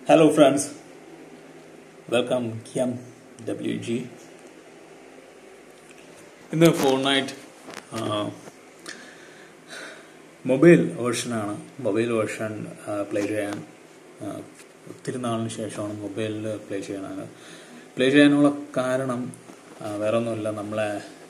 Hello, friends. Welcome, Kiam WG. ഇന്ന് Fortnite mobile വേർഷനാണ് mobile version play ചെയ്യാൻ ആ, ഒത്തിരി നാളിന് ശേഷമാണ് മൊബൈലിൽ പ്ലേ ചെയ്യാനാണ് പ്ലേ ചെയ്യാനുള്ള കാരണം ആ, വേറൊന്നുമില്ല നമ്മളെ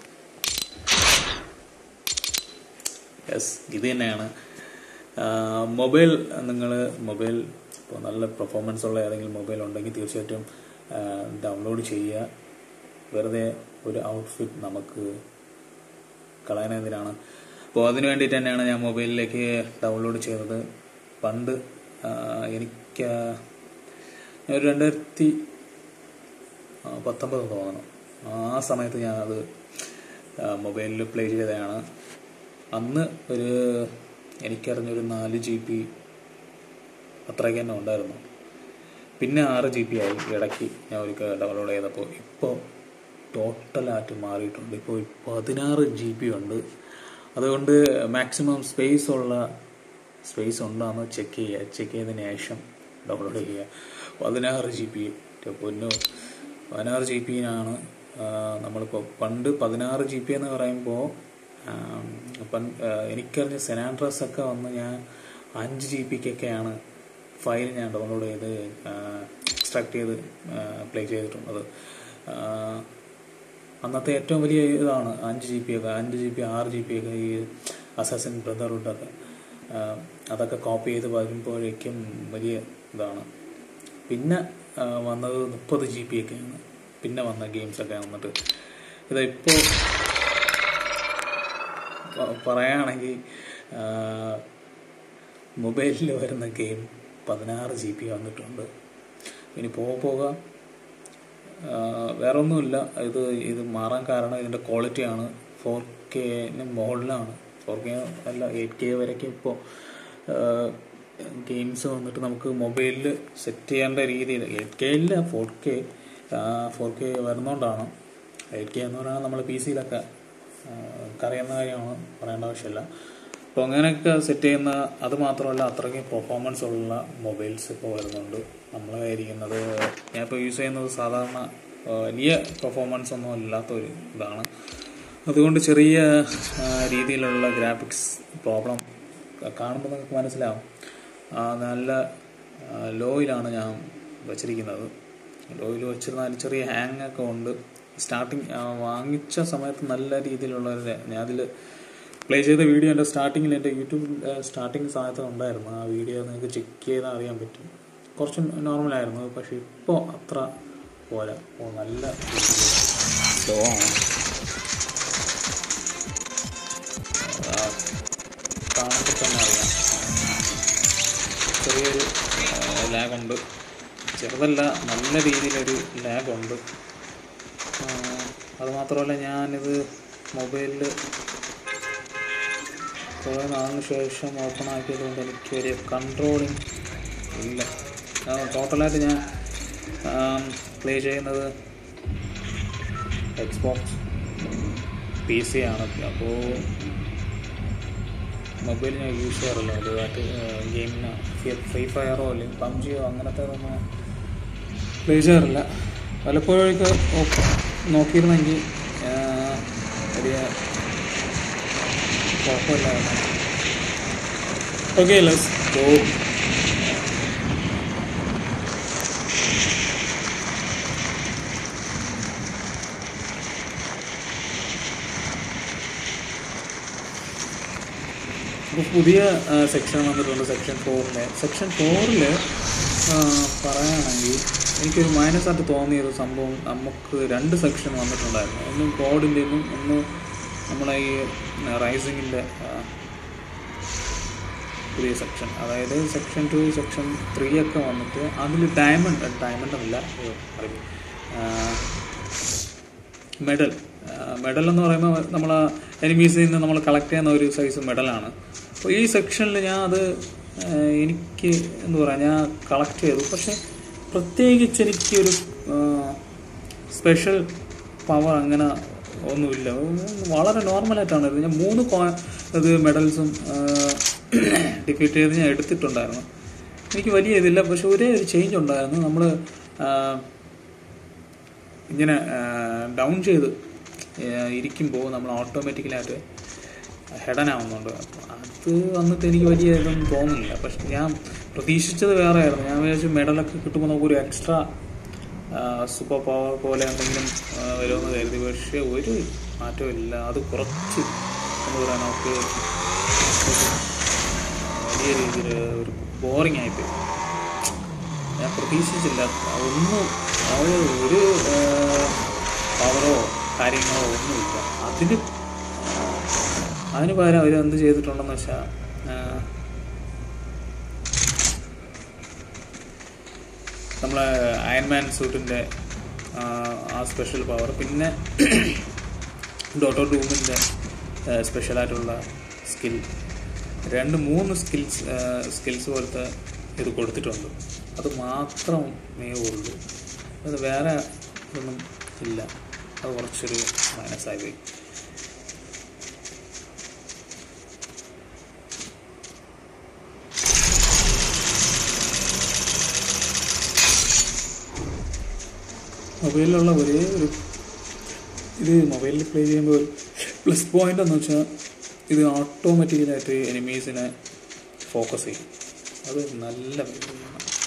യെസ് ഇത് തന്നെയാണ് മൊബൈൽ നിങ്ങൾ മൊബൈൽ ഇപ്പോൾ നല്ല പെർഫോമൻസ് ഉള്ള ഏതെങ്കിലും മൊബൈൽ ഉണ്ടെങ്കിൽ തീർച്ചയായിട്ടും ഡൗൺലോഡ് ചെയ്യുക വെറുതെ ഒരു ഔട്ട്ഫിറ്റ് നമുക്ക് കളയാനെന്തിനാണ് അപ്പോൾ അതിന് വേണ്ടിയിട്ട് തന്നെയാണ് ഞാൻ മൊബൈലിലേക്ക് ഡൗൺലോഡ് ചെയ്തത് പണ്ട് ആ, എനിക്ക് ഞാൻ ഒരു രണ്ടായിരത്തി ആ, പത്തൊമ്പത് തോന്നണം ആ സമയത്ത് ഞാനത് മൊബൈലിൽ പ്ലേ ചെയ്തതാണ് അന്ന് ഒരു എനിക്കറിഞ്ഞൊരു നാല് ജി ബി അത്രയ്ക്ക് തന്നെ ഉണ്ടായിരുന്നു പിന്നെ ആറ് ജി ബി ആയി ഇടയ്ക്ക് ഞാൻ ഒരിക്കൽ ഡൗൺലോഡ് ചെയ്തപ്പോൾ ഇപ്പോൾ ടോട്ടലായിട്ട് മാറിയിട്ടുണ്ട് ഇപ്പോൾ പതിനാറ് ജി ബി ഉണ്ട് അതുകൊണ്ട് മാക്സിമം സ്പേസ് ഉള്ള സ്പേസ് ഉണ്ടോയെന്ന് ചെക്ക് ചെയ്യുക ചെക്ക് ചെയ്തതിന് ശേഷം ഡൗൺലോഡ് ചെയ്യുക പതിനാറ് ജി ബി പൊന്നു പതിനാറ് ജി ബിനാണ് നമ്മളിപ്പോൾ പണ്ട് പതിനാറ് ജി ബി എന്ന് പറയുമ്പോൾ പണ്ട് എനിക്കറിഞ്ഞ സെനാൻഡ്രസ് ഒക്കെ വന്ന് ഞാൻ അഞ്ച് ജി ബിക്കൊക്കെയാണ് ഫയൽ ഞാൻ ഡൗൺലോഡ് ചെയ്ത് എക്സ്ട്രാക്ട് ചെയ്ത് പ്ലേ ചെയ്തിട്ടുള്ളത് ആ, അന്നത്തെ ഏറ്റവും വലിയ ഇതാണ് അഞ്ച് ജി ബി ഒക്കെ അഞ്ച് ജി ബി ആറ് ജി ബി ഒക്കെ ഈ അസസിൻ ബ്രദർഹുഡൊക്കെ അതൊക്കെ കോപ്പി ചെയ്ത് വരുമ്പോഴേക്കും വലിയ ഇതാണ് പിന്നെ ആ, വന്നത് മുപ്പത് ജി ബി ഒക്കെയാണ് പിന്നെ വന്ന ഗെയിംസ് ഒക്കെ വന്നിട്ട് ഇതിപ്പോൾ പറയുകയാണെങ്കിൽ മൊബൈലിൽ വരുന്ന ഗെയിം പതിനാറ് ജി ബി വന്നിട്ടുണ്ട് ഇനി പോകെ പോകാം വേറെ ഒന്നുമില്ല ഇത് ഇത് മാറാൻ കാരണം ഇതിൻ്റെ ക്വാളിറ്റിയാണ് ഫോർ കെന് മുകളിലാണ് ഫോർ കെ അല്ല എയ്റ്റ് കെ വരയ്ക്ക് ഇപ്പോൾ ഗെയിംസ് വന്നിട്ട് നമുക്ക് മൊബൈലിൽ സെറ്റ് ചെയ്യേണ്ട രീതിയിൽ എയ്റ്റ് കെ ഇല്ല ഫോർ കെ ഫോർ കെ വരുന്നതുകൊണ്ടാണ് എയ്റ്റ് കെ എന്ന് പറയുന്നത് നമ്മൾ പി സിയിലൊക്കെ അറിയുന്ന കാര്യമാണ് പറയേണ്ട ആവശ്യമില്ല അപ്പോൾ അങ്ങനെയൊക്കെ സെറ്റ് ചെയ്യുന്ന അത് മാത്രമല്ല അത്രയ്ക്ക് പെർഫോമൻസ് ഉള്ള മൊബൈൽസ് ഇപ്പോൾ വരുന്നുണ്ട് നമ്മൾ ഇരിക്കുന്നത് ഞാനിപ്പോൾ യൂസ് ചെയ്യുന്നത് സാധാരണ ആ, വലിയ പെർഫോമൻസ് ഒന്നും ഇല്ലാത്തൊരു ഇതാണ് അതുകൊണ്ട് ചെറിയ ആ, രീതിയിലുള്ള ഗ്രാഫിക്സ് പ്രോബ്ലം കാണുമ്പോൾ നിങ്ങൾക്ക് മനസ്സിലാവും ആ, നല്ല ലോയിലാണ് ഞാൻ വച്ചിരിക്കുന്നത് ലോയിൽ വെച്ചിരുന്നാൽ ചെറിയ ഹാങ് ഒക്കെ ഉണ്ട് സ്റ്റാർട്ടിങ് വാങ്ങിച്ച സമയത്ത് നല്ല രീതിയിലുള്ള ഒരു ഞാൻ അതിൽ പ്ലേ ചെയ്ത വീഡിയോ എൻ്റെ സ്റ്റാർട്ടിങ്ങിൽ എൻ്റെ യൂട്യൂബ് സ്റ്റാർട്ടിങ് സമയത്ത് ഉണ്ടായിരുന്നു ആ വീഡിയോ നിങ്ങൾക്ക് ചെക്ക് ചെയ്താൽ അറിയാൻ പറ്റും കുറച്ച് നോർമലായിരുന്നു പക്ഷെ ഇപ്പോൾ അത്ര പോരാ ഓ നല്ല സ്ലോ ആണ് ആ, കാണുമ്പോൾ തന്നെ അറിയാം ചെറിയൊരു ലാഗുണ്ട് ചെറുതല്ല നല്ല രീതിയിലൊരു ലാഗുണ്ട് അത് മാത്രമല്ല ഞാനിത് മൊബൈലിൽ കുറേ നാളിന് ശേഷം ഓപ്പൺ ആക്കിയത് കൊണ്ട് എനിക്ക് വലിയ കൺട്രോളിങ് ഇല്ല ടോട്ടലായിട്ട് ഞാൻ പ്ലേ ചെയ്യുന്നത് എക്സ്ബോക്സ് പി സി ആണ് അപ്പോൾ മൊബൈൽ ഞാൻ യൂസ് ചെയ്യാറില്ല വലുതായിട്ട് ഗെയിമിന് ഫ്രീ ഫയറോ അല്ലെങ്കിൽ പബ്ജിയോ അങ്ങനത്തെ ഒന്നും പ്ലേ ചെയ്യാറില്ല വല്ലപ്പോഴൊക്കെ നോക്കിയിരുന്നെങ്കിൽ ആ, വലിയ കുഴപ്പമില്ലായിരുന്നു ഓക്കെ ലെസ് ഗോ ഇപ്പോൾ പുതിയ സെക്ഷൻ വന്നിട്ടുണ്ട് സെക്ഷൻ ഫോറിൽ സെക്ഷൻ ഫോറിൽ പറയുകയാണെങ്കിൽ എനിക്കൊരു മൈനസ് ആയിട്ട് തോന്നിയൊരു സംഭവം നമുക്ക് രണ്ട് സെക്ഷൻ വന്നിട്ടുണ്ടായിരുന്നു ഒന്ന് കോഡിൻ്റെയും ഒന്ന് നമ്മളെ ഈ റൈസിങ്ങിൻ്റെ പുതിയ സെക്ഷൻ അതായത് സെക്ഷൻ ടു സെക്ഷൻ ത്രീ ഒക്കെ വന്നിട്ട് അതിൽ ഡയമണ്ട് ഡയമണ്ട് അല്ല മെഡൽ മെഡൽ എന്ന് പറയുമ്പോൾ നമ്മൾ എനിമീസിൽ നിന്ന് നമ്മൾ കളക്ട് ചെയ്യുന്ന ഒരു സൈസ് മെഡലാണ് അപ്പോൾ ഈ സെക്ഷനിൽ ഞാൻ അത് ആ, എനിക്ക് എന്താ പറയുക ഞാൻ കളക്ട് ചെയ്തു പക്ഷെ പ്രത്യേകിച്ച് എനിക്കൊരു സ്പെഷ്യൽ പവർ അങ്ങനെ ഒന്നുമില്ല വളരെ നോർമലായിട്ടാണ് ഇത് ഞാൻ മൂന്ന് കോ ഇത് മെഡൽസും ഡിഫീറ്റ് ചെയ്ത് ഞാൻ എടുത്തിട്ടുണ്ടായിരുന്നു എനിക്ക് വലിയ ഇതില്ല പക്ഷെ ഒരേ ഒരു ചേഞ്ച് ഉണ്ടായിരുന്നു നമ്മൾ ഇങ്ങനെ ഡൗൺ ചെയ്ത് ഇരിക്കുമ്പോൾ നമ്മൾ ഓട്ടോമാറ്റിക്കലായിട്ട് ഹെഡൻ ആവുന്നുണ്ട് അത് വന്നിട്ട് എനിക്ക് വലിയ ഇതൊന്നും തോന്നുന്നില്ല പക്ഷെ ഞാൻ പ്രതീക്ഷിച്ചത് വേറെ ആയിരുന്നു ഞാൻ വിചാരിച്ചു മെഡലൊക്കെ കിട്ടുമ്പോൾ നമുക്കൊരു എക്സ്ട്രാ സൂപ്പർ പവർ പോലെ എന്തെങ്കിലും ആ, വരുമെന്ന് കരുതി പക്ഷേ ഒരു മാറ്റവും ഇല്ല അത് കുറച്ച് എന്താ പറയുക നമുക്ക് വലിയ രീതിയിൽ ഒരു ബോറിംഗ് ആയിപ്പോയി ഞാൻ പ്രതീക്ഷിച്ചില്ല ഒന്നും അത് ഒരു പവറോ കാര്യങ്ങളോ ഒന്നുമില്ല അതിന് ആ, അതിന് പകരം അവർ എന്ത് ചെയ്തിട്ടുണ്ടെന്ന് വെച്ചാൽ നമ്മളെ അയൺമാൻ സൂട്ടിൻ്റെ ആ സ്പെഷ്യൽ പവർ പിന്നെ ഡോട്ടോ ഡൂമിൻ്റെ സ്പെഷ്യലായിട്ടുള്ള സ്കിൽ രണ്ട് മൂന്ന് സ്കിൽസ് സ്കിൽസ് പോലത്തെ ഇത് കൊടുത്തിട്ടുണ്ട് അത് മാത്രമേ ഉള്ളൂ അത് വേറെ ഒന്നും ഇല്ല അത് കുറച്ചൊരു മൈനസായി പോയി മൊബൈലിലുള്ള ഒരേ ഒരു ഇത് മൊബൈലിൽ പ്ലേ ചെയ്യുമ്പോൾ പ്ലസ് പോയിന്റ് എന്ന് വെച്ചാൽ ഇത് ഓട്ടോമാറ്റിക്കലായിട്ട് എനിമീസിനെ ഫോക്കസ് ചെയ്യും അത് നല്ല പരിപാടിയാണ്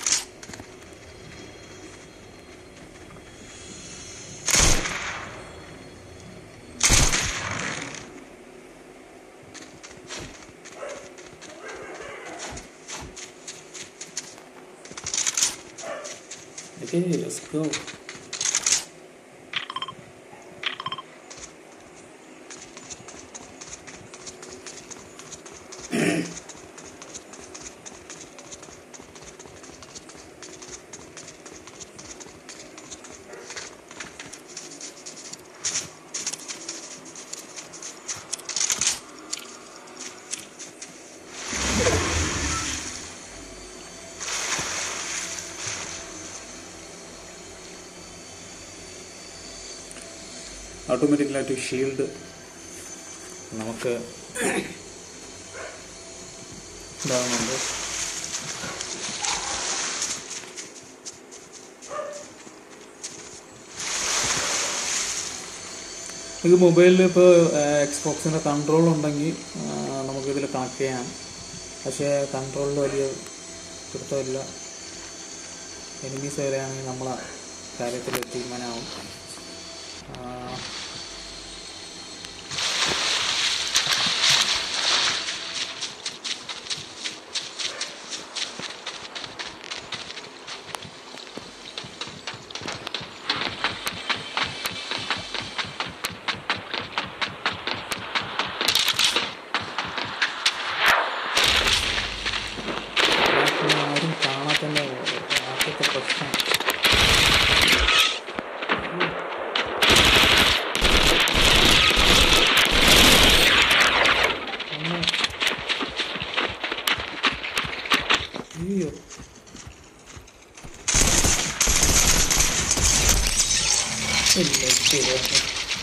Okay, let's go. ഓട്ടോമാറ്റിക്കലായിട്ട് ഷീൽഡ് നമുക്ക് ഇതാകുന്നുണ്ട് ഇത് മൊബൈലിൽ ഇപ്പോൾ എക്സ്ബോക്സിൻ്റെ കൺട്രോൾ ഉണ്ടെങ്കിൽ നമുക്കിതിൽ കണക്ട് ചെയ്യാം പക്ഷേ കൺട്രോളിൽ വലിയ പിടുത്തമില്ല എനിമീസ് വരെയാണെങ്കിൽ നമ്മളെ കാര്യത്തിൽ തീരുമാനമാവും ആ, ഇതിനകത്ത് ആരും കാണാത്തന്നെ ആദ്യത്തെ പ്രശ്നം ഒന്ന് അയ്യോ ഇല്ല, ശരിയാ.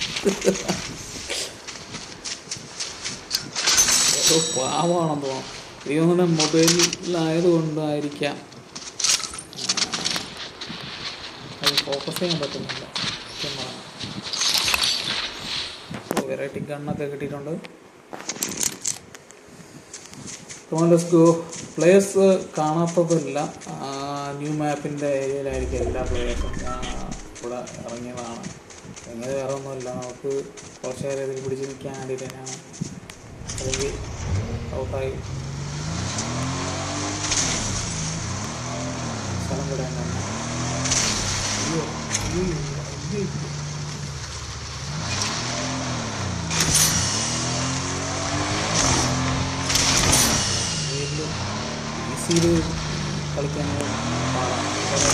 ഏതോ പാവമാണെന്ന് തോന്നുന്നു എനിക്ക് തോന്നുന്നത് മൊബൈലിലായതുകൊണ്ടായിരിക്കാം ആ, അത് ഫോക്കസ് ചെയ്യാൻ പറ്റുന്നില്ല സത്യം പറഞ്ഞാൽ ഓ വെറൈറ്റി ഗണ്ണൊക്കെ കിട്ടിയിട്ടുണ്ട് ലെറ്റ്സ് ഗോ പ്ലേയേഴ്സ് കാണാത്തതില്ല ന്യൂ മാപ്പിൻ്റെ ഏരിയയിലായിരിക്കും എല്ലാ പ്ലേയേഴ്സും ഇവിടെ ഇറങ്ങിയതാണ് എങ്ങനെ വേറെ ഒന്നുമില്ല നമുക്ക് കുറച്ച് നേരം ഇതിൽ പിടിച്ച് നിൽക്കാൻ വേണ്ടി തന്നെയാണ് അല്ലെങ്കിൽ ഔട്ടായി സ്ഥലം വിടാൻ തന്നെ അയ്യോ അയ്യോ അയ്യോ ഈസിയിൽ കളിക്കാൻ പാടാണ്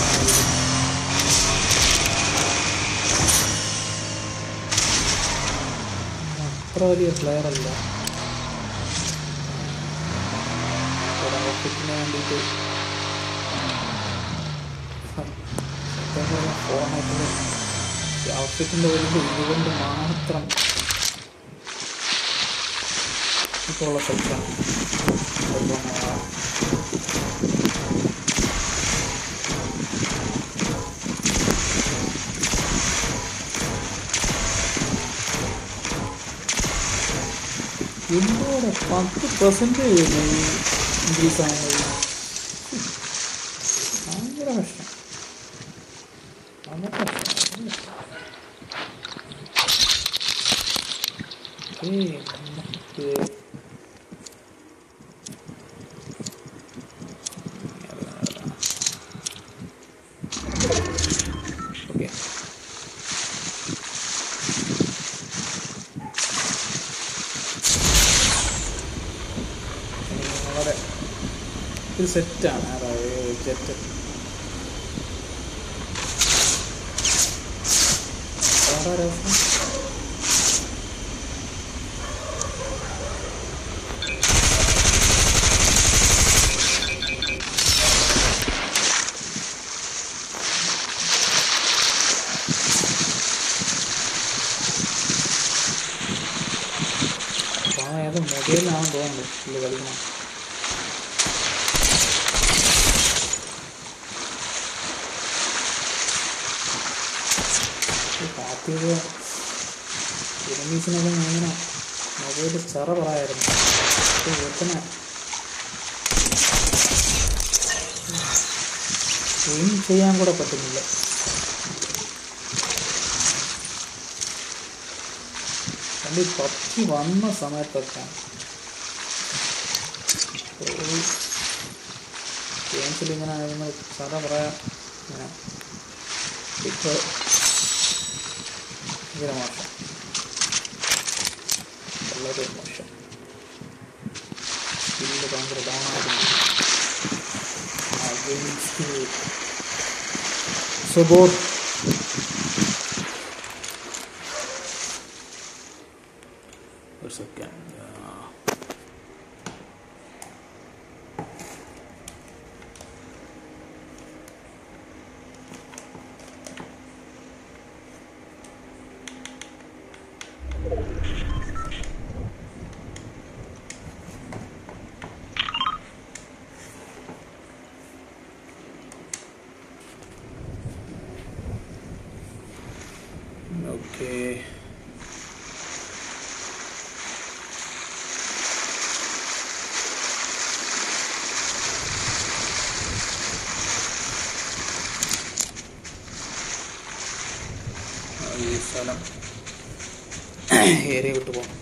അത്ര വലിയ പ്ലെയർ അല്ല ഒരു ഔട്ട്ഫിറ്റിന് വേണ്ടിയിട്ട് ഫോണായിട്ട് ഔട്ട്ഫിറ്റിൻ്റെ ഒരു ഇതുകൊണ്ട് മാത്രം ഇപ്പോൾ ഉള്ള സെറ്റാണ് എന്നോട് പത്ത് പെർസെൻറ്റേജ് ഇൻക്രീസ് ആകുന്നത് ഭയങ്കര കഷ്ടം വളരെ കഷ്ടം ഏയ് നമുക്ക് ഓക്കെ വളരെ ഇത് സെറ്റാണ് അതായത് ജെറ്റ് വളരെ രസം അപ്പോൾ ആ ഏത് മൊബൈലിലാണെന്ന് തോന്നുന്നു ഇത് കളിക്കണം കാത്തിയത് എനിമീസിനെല്ലാം ഇങ്ങനെ മൊബൈൽ ചെറ പറയായിരുന്നു ഇത് വെക്കണ എയിം ചെയ്യാൻ കൂടെ പറ്റുന്നില്ല പണ്ട് ഈ പബ്ജി വന്ന സമയത്തൊക്കെ ഗെയിംസിൽ ഇങ്ങനെ ആയിരുന്നു സാധാ പറയാം ഇങ്ങനെ ഇപ്പോൾ ഭയങ്കര മോശം വളരെ മോശം സ്കില്ല് ഭയങ്കര ഡൗൺ ആയിരുന്നു ആ ഗെയിം സ്കിൽ സബോട്ട് ഒരു സെക്കൻഡ് ഓക്കെ ഈ സ്ഥലം ഏരിയ വിട്ടു പോകണം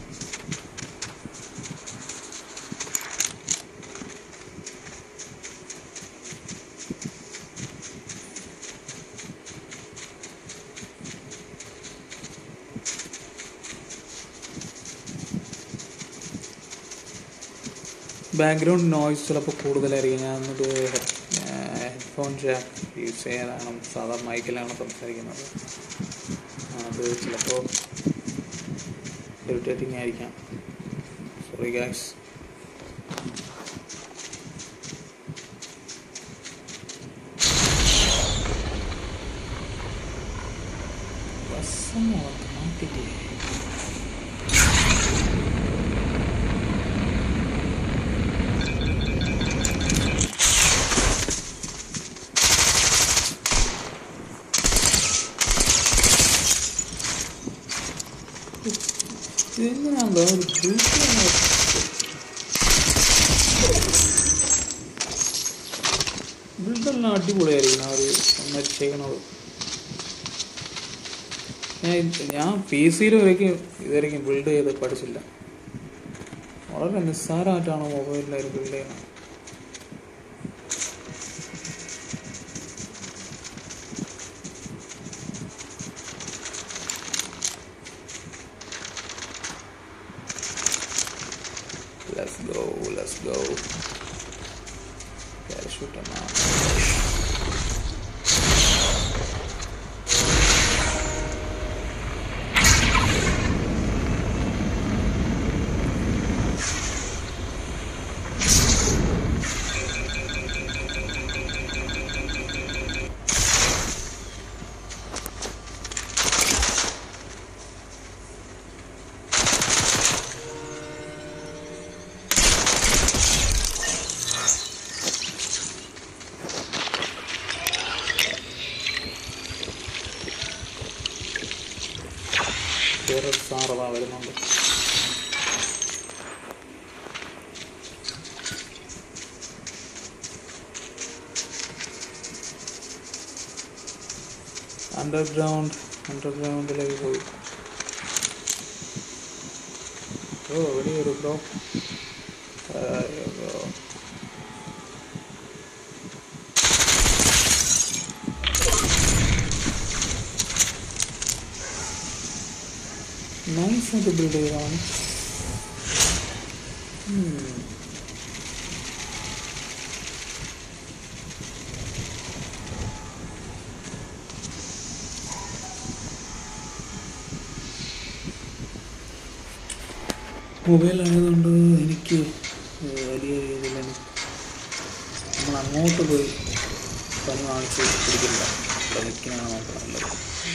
ബാക്ക്ഗ്രൗണ്ട് നോയ്സ് ചിലപ്പോൾ കൂടുതലായിരിക്കും ഞാൻ എന്നിട്ട് ഹെഡ്ഫോൺ ജാക്ക് യൂസ് ചെയ്യാനാണ് സാധാരണ മൈക്കിലാണ് സംസാരിക്കുന്നത് അത് ചിലപ്പോൾ ഇറിറ്റേറ്റിംഗ് ആയിരിക്കാം സോറി ഗാസ് ബസ്സൊന്നും ഓട്ടോമാറ്റിക്കലി ഇതെങ്ങനെയാണല്ലോ ഒരു ബ്യൂട്ടിയാണ് ബിൽഡെല്ലാം അടിപൊളിയായിരിക്കും ആ ഒരു നന്നായിട്ട് ചെയ്യണത് ഞാൻ ഞാൻ പി സിയിൽ വരയ്ക്കും ഇതുവരെയ്ക്കും ബിൽഡ് ചെയ്ത് പഠിച്ചില്ല വളരെ നിസ്സാരമായിട്ടാണ് മൊബൈലിൽ ഒരു ബിൽഡ് ചെയ്യുന്നത് Let's go, let's go. Parachute him out. വേറെ സാറതാ വരുന്നുണ്ട് അണ്ടർഗ്രൗണ്ട് അണ്ടർഗ്രൗണ്ടിലേക്ക് പോയി ഓ വലിയൊരു ബ്രോ നൈസ് ആയിട്ട് ബിൽഡ് ചെയ്തതാണ് മൊബൈൽ ആയതുകൊണ്ട് എനിക്ക് വലിയ രീതിയിൽ നമ്മൾ അങ്ങോട്ട് പോയി പനി വാങ്ങിച്ച് പിടിക്കില്ല ബൈക്കിനാണ് നമുക്ക് നല്ലത്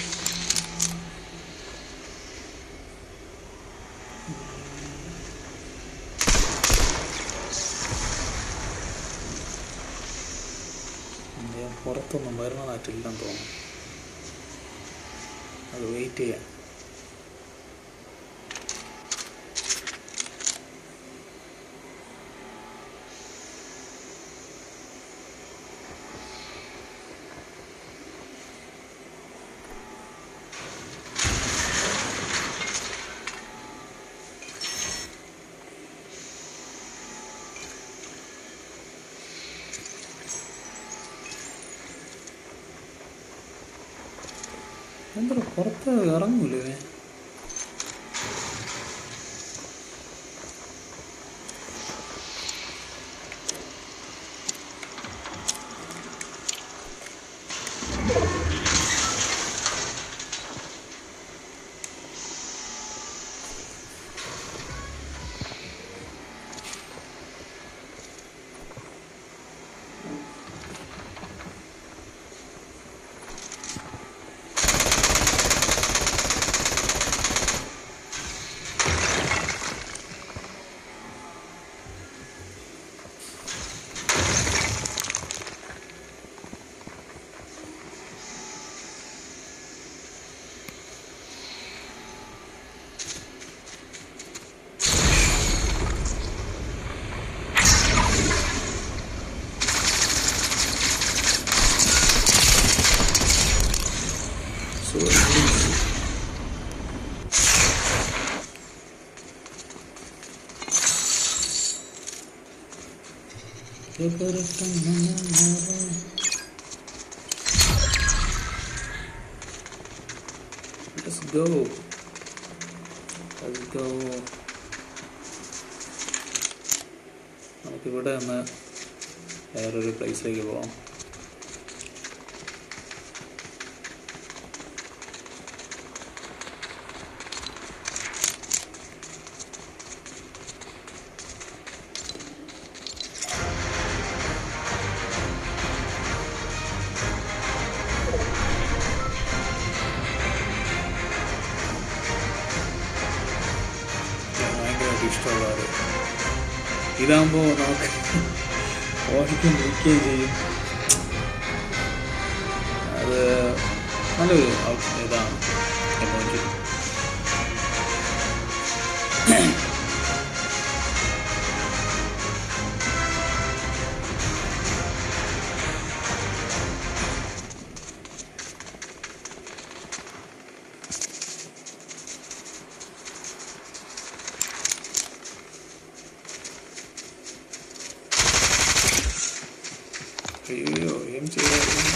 ഞാൻ പുറത്തൊന്നും വരുന്നതായിട്ടില്ലെന്ന് തോന്നുന്നു അത് വെയിറ്റ് ചെയ്യാം എന്താ പുറത്ത് ഇറങ്ങൂലേ ഇവൻ? So, Let's go. Let's go. നമുക്കിവിടെ നിന്ന് വേറൊരു പ്ലേസിലേക്ക് പോവാം എനിക്ക് ഭയങ്കരമായിട്ട് ഇഷ്ടമുള്ള ഒരു ഇതാകുമ്പോൾ നമുക്ക് ഓടിക്കുകയും നിൽക്കുകയും ചെയ്യും അത് നല്ലൊരു ഔട്ട് ഇതാണ് എമോജി അയ്യോ ഏം ചെയ്യായിരുന്നു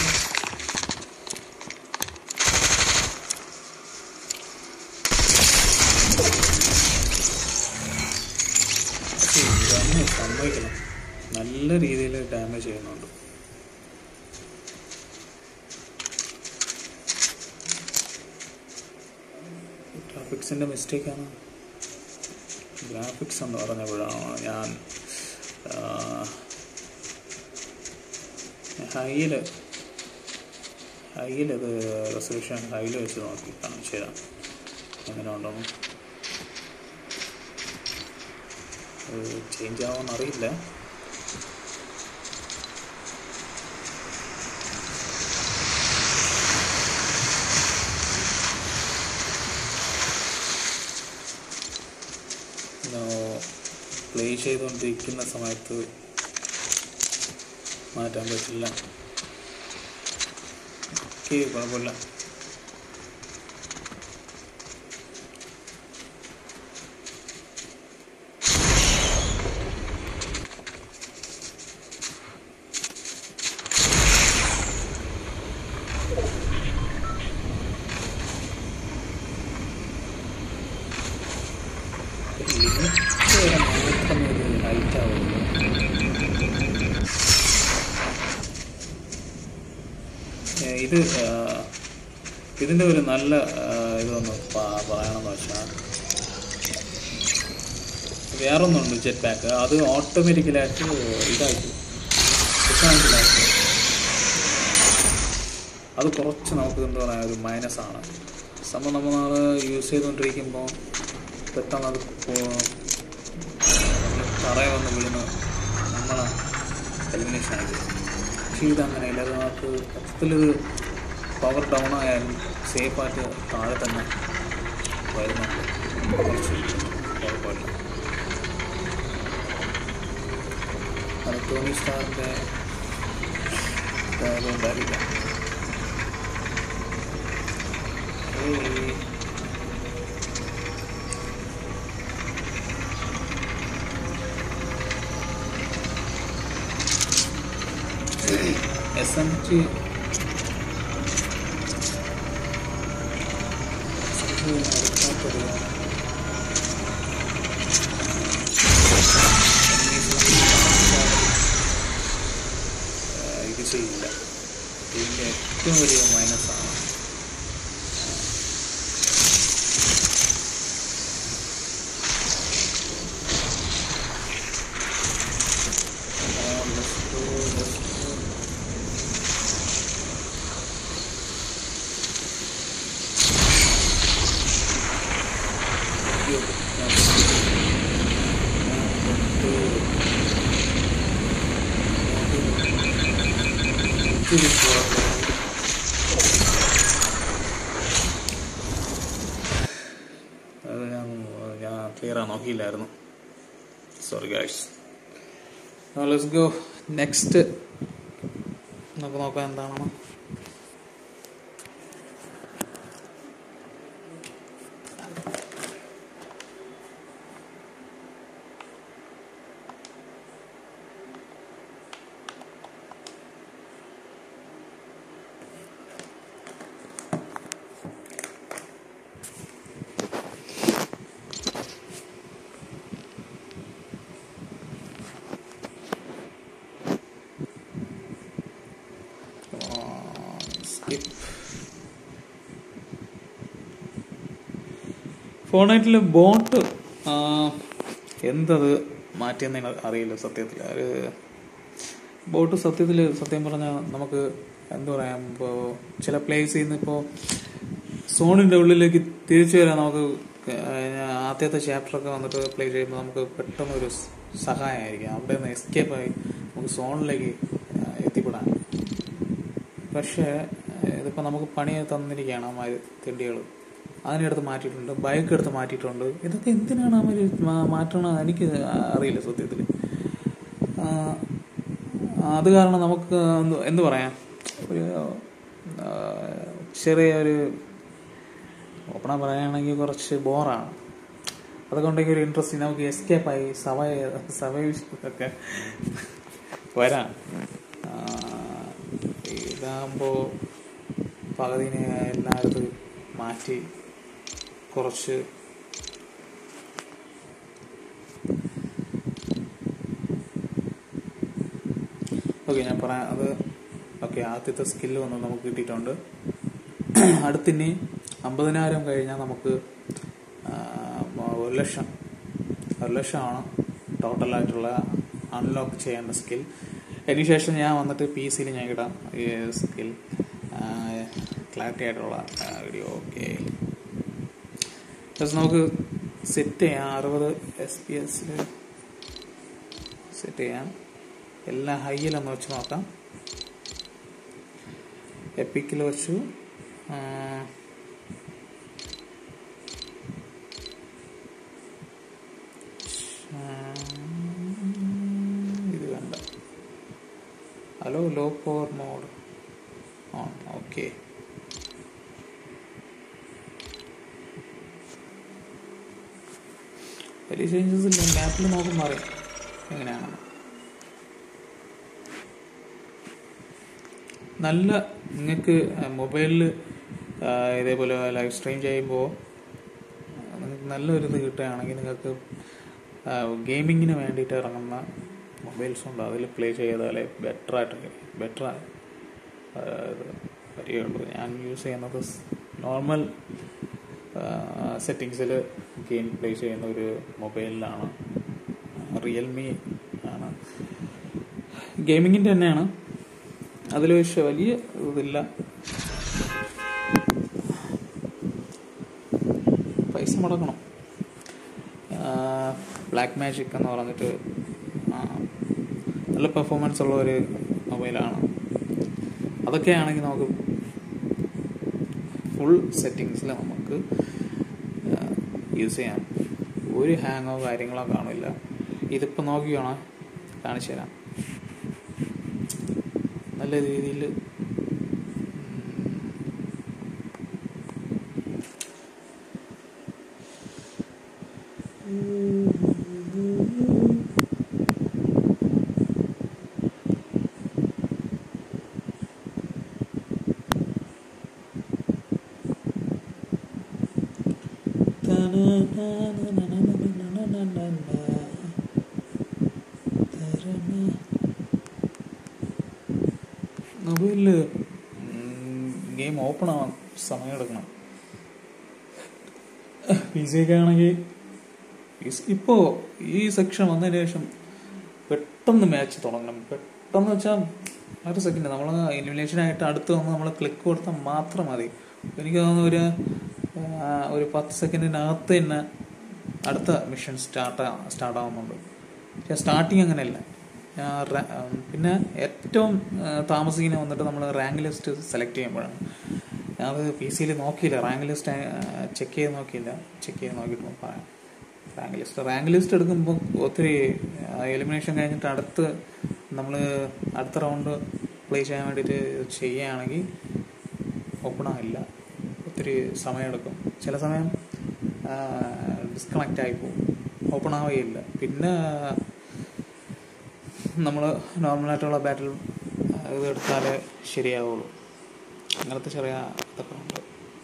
സമ്മതിക്കണം നല്ല രീതിയിൽ ഡാമേജ് ചെയ്യുന്നുണ്ട് ഗ്രാഫിക്സിൻ്റെ മിസ്റ്റേക്കാണ് ഗ്രാഫിക്സ് എന്ന് പറഞ്ഞപ്പോഴാണ് ഞാൻ ഹൈയിൽ ഹൈയിൽ അത് റെസൊല്യൂഷൻ ഹൈയിൽ വെച്ച് നോക്കി കാണിച്ചു തരാം എങ്ങനെ ഉണ്ടെന്ന് ചേഞ്ച് ആവുമെന്ന് അറിയില്ല പ്ലേ ചെയ്തുകൊണ്ടിരിക്കുന്ന സമയത്ത് മാറ്റാൻ പറ്റില്ല ഓക്കെ കുഴപ്പമില്ല ഇത് ആ, ഇതിൻ്റെ ഒരു നല്ല ആ, ഇതൊന്ന് പ- പറയണമെന്ന് വെച്ചാൽ വേറൊന്നുണ്ട് ജെറ്റ് പാക്ക് അത് ഓട്ടോമാറ്റിക്കലായിട്ട് ഇതാക്കി ഡിസ്മാൻറ്റിലാക്കി അത് കുറച്ച് നമുക്ക് എന്താ പറയുക ഒരു മൈനസാണ് സംഭവം നമ്മൾ നാൾ യൂസ് ചെയ്തുകൊണ്ടിരിക്കുമ്പോൾ പെട്ടെന്ന് അത് തറയെ വന്ന് വീണ് നമ്മൾ എലിമിനേഷൻ ആയി പോകും. പക്ഷേ ഇതങ്ങനെയില്ല അത് നമുക്ക് മൊത്തത്തിലിത് പവർ ഡൗൺ ആയാലും സേഫായിട്ട് താഴെ തന്നെ വരുന്നുണ്ട് കുറച്ച് കുഴപ്പമില്ല അത് ടോണി സ്റ്റാറിൻ്റെ അതുകൊണ്ടായിരിക്കാം ഏയ്. എസ് എം ടി ഇത് ചെയ്യില്ല ഇതിൻ്റെ ഏറ്റവും വലിയ മൈനസാണ് അത് ഞാൻ ഞാൻ ക്ലിയർ ആ നോക്കിയില്ലായിരുന്നു sorry guys let's go next നമുക്ക് നോക്കാം എന്താണെന്ന് സ്കിപ്പ് ഫോണായിട്ടിൽ ബോട്ട് എന്തത് മാറ്റിയെന്ന് എനിക്ക് അറിയില്ല സത്യത്തിൽ ഒരു ബോട്ട് സത്യത്തിൽ സത്യം പറഞ്ഞാൽ നമുക്ക് എന്താ പറയാ ഇപ്പോൾ ചില പ്ലേസിൽ നിന്ന് ഇപ്പോൾ സോണിൻ്റെ ഉള്ളിലേക്ക് തിരിച്ചു വരാൻ നമുക്ക് ഏഹ് ആദ്യത്തെ ചാപ്റ്ററൊക്കെ വന്നിട്ട് പ്ലേ ചെയ്യുമ്പോൾ നമുക്ക് പെട്ടെന്നൊരു സഹായമായിരിക്കും അവിടെ നിന്ന് എസ്കേപ്പ് ആയി നമുക്ക് സോണിലേക്ക് ഏഹ് എത്തിപ്പെടാൻ പക്ഷേ ഇതിപ്പോൾ നമുക്ക് പണി തന്നിരിക്കുകയാണ് അമ്മ തെണ്ടികൾ അതിനെടുത്ത് മാറ്റിയിട്ടുണ്ട് ബൈക്ക് എടുത്ത് മാറ്റിയിട്ടുണ്ട് ഇതൊക്കെ എന്തിനാണ് അവർ മാറ്റണം എനിക്ക് അറിയില്ല സത്യത്തിൽ അത് കാരണം നമുക്ക് എന്ത് എന്ത് പറയാം ഒരു ആ, ചെറിയ ഒരു ഓപ്പണ പറയുകയാണെങ്കിൽ കുറച്ച് ബോറാണ് അതൊക്കെ ഉണ്ടെങ്കിൽ ഒരു ഇൻട്രസ്റ്റ് നമുക്ക് എസ്കേപ്പ് ആയി സവൈ സവൈവൊക്കെ വരാം ആ, ഇതാകുമ്പോൾ പകുതിനെ എല്ലായിടത്തും മാറ്റി കുറച്ച് ഓക്കെ ഞാൻ പറയാം അത് ഓക്കെ ആദ്യത്തെ സ്കില്ല് വന്ന് നമുക്ക് കിട്ടിയിട്ടുണ്ട് അടുത്തിനി അമ്പതിനായിരം കഴിഞ്ഞാൽ നമുക്ക് ആ, ഒരു ലക്ഷം ഒരു ലക്ഷമാണ് ടോട്ടലായിട്ടുള്ള അൺലോക്ക് ചെയ്യേണ്ട സ്കിൽ അതിനുശേഷം ഞാൻ വന്നിട്ട് പി സിയിൽ ഞാൻ ഇടാം ഈ സ്കിൽ ക്ലാരിറ്റി ആയിട്ടുള്ള വീഡിയോ ഓക്കെ നമുക്ക് സെറ്റ് ചെയ്യാം അറുപത് എസ് പി എസിൽ സെറ്റ് ചെയ്യാം എല്ലാം ഹൈയിലൊന്ന് വെച്ച് നോക്കാം എപ്പിക്കിൽ വെച്ചു ആ, ഇത് വേണ്ട hello low power mode on okay വലിയ ചേഞ്ചസ് ഇല്ല മാപ്പിൽ നോക്കുമ്പോൾ അറിയാം എങ്ങനെയാണ് നല്ല നിങ്ങൾക്ക് മൊബൈലിൽ ഇതേപോലെ ലൈവ് സ്ട്രീം ചെയ്യുമ്പോൾ നിങ്ങൾക്ക് നല്ലൊരു ഇത് കിട്ടുകയാണെങ്കിൽ നിങ്ങൾക്ക് ഗെയിമിങ്ങിന് വേണ്ടിയിട്ട് ഇറങ്ങുന്ന മൊബൈൽസ് ഉണ്ട് അതിൽ പ്ലേ ചെയ്താലേ ബെറ്റർ ആയിട്ട് ബെറ്റർ പറ്റുകയുള്ളൂ ഞാൻ യൂസ് ചെയ്യുന്നത് നോർമൽ സെറ്റിങ്സിൽ ഗെയിം പ്ലേ ചെയ്യുന്ന ഒരു മൊബൈലിലാണ് റിയൽമി ആണ് ഗെയിമിങ്ങിൻ്റെ തന്നെയാണ് അതിൽ പക്ഷെ വലിയ ഇതില്ല പൈസ മുടക്കണം ബ്ലാക്ക് മാജിക് എന്ന് പറഞ്ഞിട്ട് ആ, നല്ല പെർഫോമൻസ് ഉള്ള ഒരു മൊബൈലാണ് അതൊക്കെ ആണെങ്കിൽ നമുക്ക് ഫുൾ സെറ്റിങ്സിൽ നമുക്ക് യൂസ് ചെയ്യാം ഒരു ഹാങ്ങോ കാര്യങ്ങളോ കാണില്ല ഇതിപ്പോൾ നോക്കിയാണോ കാണിച്ചു തരാം നല്ല രീതിയിൽ മൊബൈലിൽ ഗെയിം ഓപ്പൺ ആവാൻ സമയം എടുക്കണം പി സി ഒക്കെ ആണെങ്കിൽ ഇപ്പോൾ ഈ സെക്ഷൻ വന്നതിന് ശേഷം പെട്ടെന്ന് മാച്ച് തുടങ്ങണം പെട്ടെന്ന് വെച്ചാൽ ഒരു സെക്കൻഡ് നമ്മൾ ഇലിമിനേഷനായിട്ട് അടുത്ത് വന്ന് നമ്മൾ ക്ലിക്ക് കൊടുത്താൽ മാത്രം മതി എനിക്ക് തോന്നുന്നു ഒരു ആ, ഒരു പത്ത് സെക്കൻഡിനകത്ത് തന്നെ അടുത്ത മിഷൻ സ്റ്റാർട്ട് സ്റ്റാർട്ട് ആവുന്നുണ്ട് പക്ഷെ സ്റ്റാർട്ടിങ് അങ്ങനെയല്ല ആ, റാ- ആ, പിന്നെ ഏറ്റവും ആ, താമസിക്കുന്ന വന്നിട്ട് നമ്മൾ റാങ്ക് ലിസ്റ്റ് സെലക്ട് ചെയ്യുമ്പോഴാണ് അത് പി സിയിൽ നോക്കിയില്ല റാങ്ക് ലിസ്റ്റ് ചെക്ക് ചെയ്ത് നോക്കിയില്ല ചെക്ക് ചെയ്ത് നോക്കിയിട്ട് പറയാം റാങ്ക് ലിസ്റ്റ് റാങ്ക് ലിസ്റ്റ് എടുക്കുമ്പോൾ ഒത്തിരി എലിമിനേഷൻ കഴിഞ്ഞിട്ട് അടുത്ത് നമ്മൾ അടുത്ത റൗണ്ട് പ്ലേ ചെയ്യാൻ വേണ്ടിയിട്ട് ചെയ്യുകയാണെങ്കിൽ ഓപ്പൺ ആവില്ല ഒത്തിരി സമയമെടുക്കും ചില സമയം ഡിസ്കണക്റ്റ് ആയി പോകും ഓപ്പൺ ആവുകയില്ല പിന്നെ നമ്മൾ നോർമലായിട്ടുള്ള ബാറ്റിൽ ഇത് എടുത്താലേ ശരിയാവുള്ളൂ അങ്ങനത്തെ ചെറിയ ഇതൊക്കെ ഉണ്ട്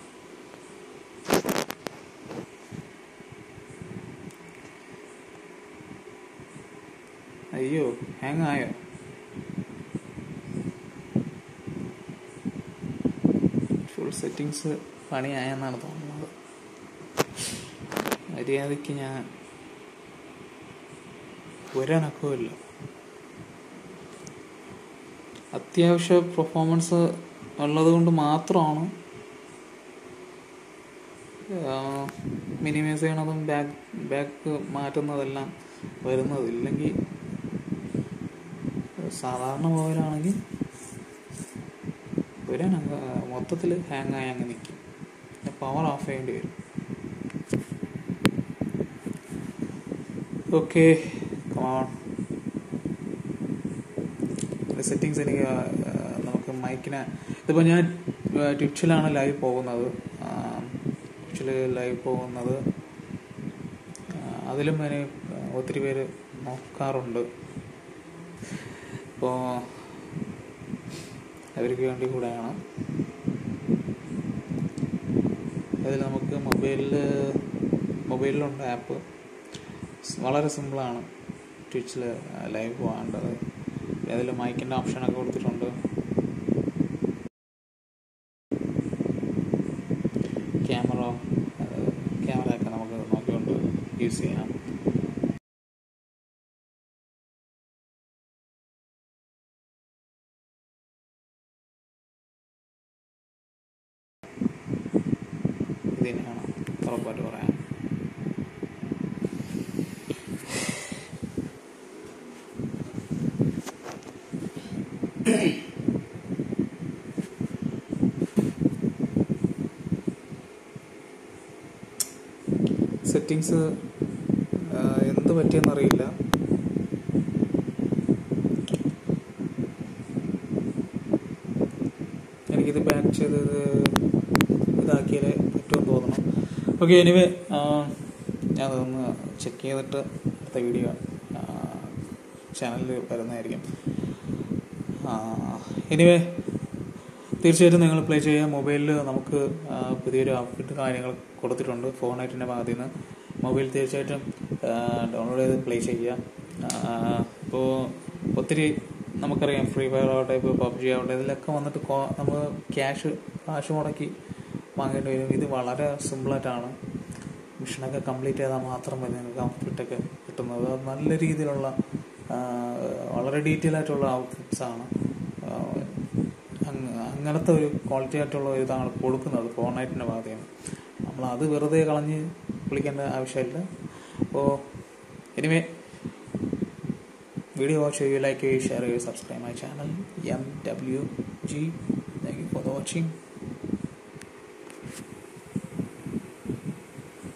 അയ്യോ ഹാങ് ആയോ ഫുൾ സെറ്റിങ്സ് പണിയായെന്നാണ് തോന്നുന്നത് മര്യാദയ്ക്ക് ഞാൻ ഒരനക്കവുമില്ല അത്യാവശ്യ പെർഫോമൻസ് ഉള്ളത് കൊണ്ട് മാത്രമാണ് മിനിമൈസ് ചെയ്യണതും ബാക്ക് ബാക്ക് മാറ്റുന്നതെല്ലാം വരുന്നത് ഇല്ലെങ്കിൽ സാധാരണ മൊബൈലാണെങ്കിൽ ഒരു മൊത്തത്തിൽ ഹാങ് ആയി അങ്ങ് നിൽക്കും പിന്നെ പവർ ഓഫ് ചെയ്യേണ്ടി വരും ഓക്കെ കമാൺ സെറ്റിങ്സ് എനിക്ക് ആ, നമുക്ക് മൈക്കിനെ ഇതിപ്പോൾ ഞാൻ ട്വിച്ചിലാണ് ലൈവ് പോകുന്നത് ട്വിച്ചിൽ ലൈവ് പോകുന്നത് ആ, അതിലും എന്നെ ഒത്തിരി പേര് നോക്കാറുണ്ട് ഇപ്പോൾ അവർക്ക് വേണ്ടി കൂടെയാണ് അതിൽ നമുക്ക് മൊബൈലിൽ മൊബൈലിലുണ്ട് ആപ്പ് വളരെ സിമ്പിളാണ് ട്വിച്ചിൽ ലൈവ് പോകേണ്ടത് അതിൽ മൈക്കിൻ്റെ ഓപ്ഷനൊക്കെ കൊടുത്തിട്ടുണ്ട് ക്യാമറ ക്യാമറയൊക്കെ നമുക്ക് നോക്കിക്കൊണ്ട് യൂസ് ചെയ്യാം ഇത് തന്നെയാണ് ഉറപ്പായിട്ട് പറയാം സെറ്റിങ്സ് എന്ത് പറ്റിയെന്നറിയില്ല എനിക്കിത് ബാക്ക് ചെയ്ത് ഇത് ഇതാക്കിയാലേ പറ്റുമെന്ന് തോന്നണം ഓക്കെ എനിവേ ഞാനതൊന്ന് ചെക്ക് ചെയ്തിട്ട് അടുത്ത വീഡിയോ ചാനലിൽ വരുന്നതായിരിക്കും എനിവേ തീർച്ചയായിട്ടും നിങ്ങൾ പ്ലേ ചെയ്യുക മൊബൈലിൽ നമുക്ക് ആ, പുതിയൊരു ഔട്ട്ഫിറ്റ് കാര്യങ്ങൾ കൊടുത്തിട്ടുണ്ട് ഫോൺ ഐറ്റിൻ്റെ ഭാഗത്തു നിന്ന് മൊബൈൽ തീർച്ചയായിട്ടും ഡൗൺലോഡ് ചെയ്ത് പ്ലേ ചെയ്യുക ഇപ്പോൾ ഒത്തിരി നമുക്കറിയാം ഫ്രീ ഫയർ ആവട്ടെ ഇപ്പോൾ പബ്ജി ആവട്ടെ ഇതിലൊക്കെ വന്നിട്ട് നമ്മൾ ക്യാഷ് കാശ് മുടക്കി വാങ്ങേണ്ടി വരും ഇത് വളരെ സിമ്പിളായിട്ടാണ് മിഷനൊക്കെ കംപ്ലീറ്റ് ചെയ്താൽ മാത്രം മതി നിങ്ങൾക്ക് ഔട്ട്ഫിറ്റൊക്കെ കിട്ടുന്നത് അത് നല്ല രീതിയിലുള്ള ആ, വളരെ ഡീറ്റെയിൽ ആയിട്ടുള്ള ഔട്ട്ഫിറ്റ്സ് ആണ് ആ, അങ്ങ- അങ്ങനത്തെ ഒരു ക്വാളിറ്റി ആയിട്ടുള്ള ഒരു ഇതാണ് കൊടുക്കുന്നത് ഫോർണൈറ്റിൻ്റെ ഭാഗത്തേക്ക് നമ്മൾ അത് വെറുതെ കളഞ്ഞ് വിളിക്കേണ്ട ആവശ്യമില്ല അപ്പോൾ എനിവേ വീഡിയോ വാച്ച് ചെയ്യുക ലൈക്ക് ചെയ്യുക ഷെയർ ചെയ്യുക subscribe my channel M W G thank you for watching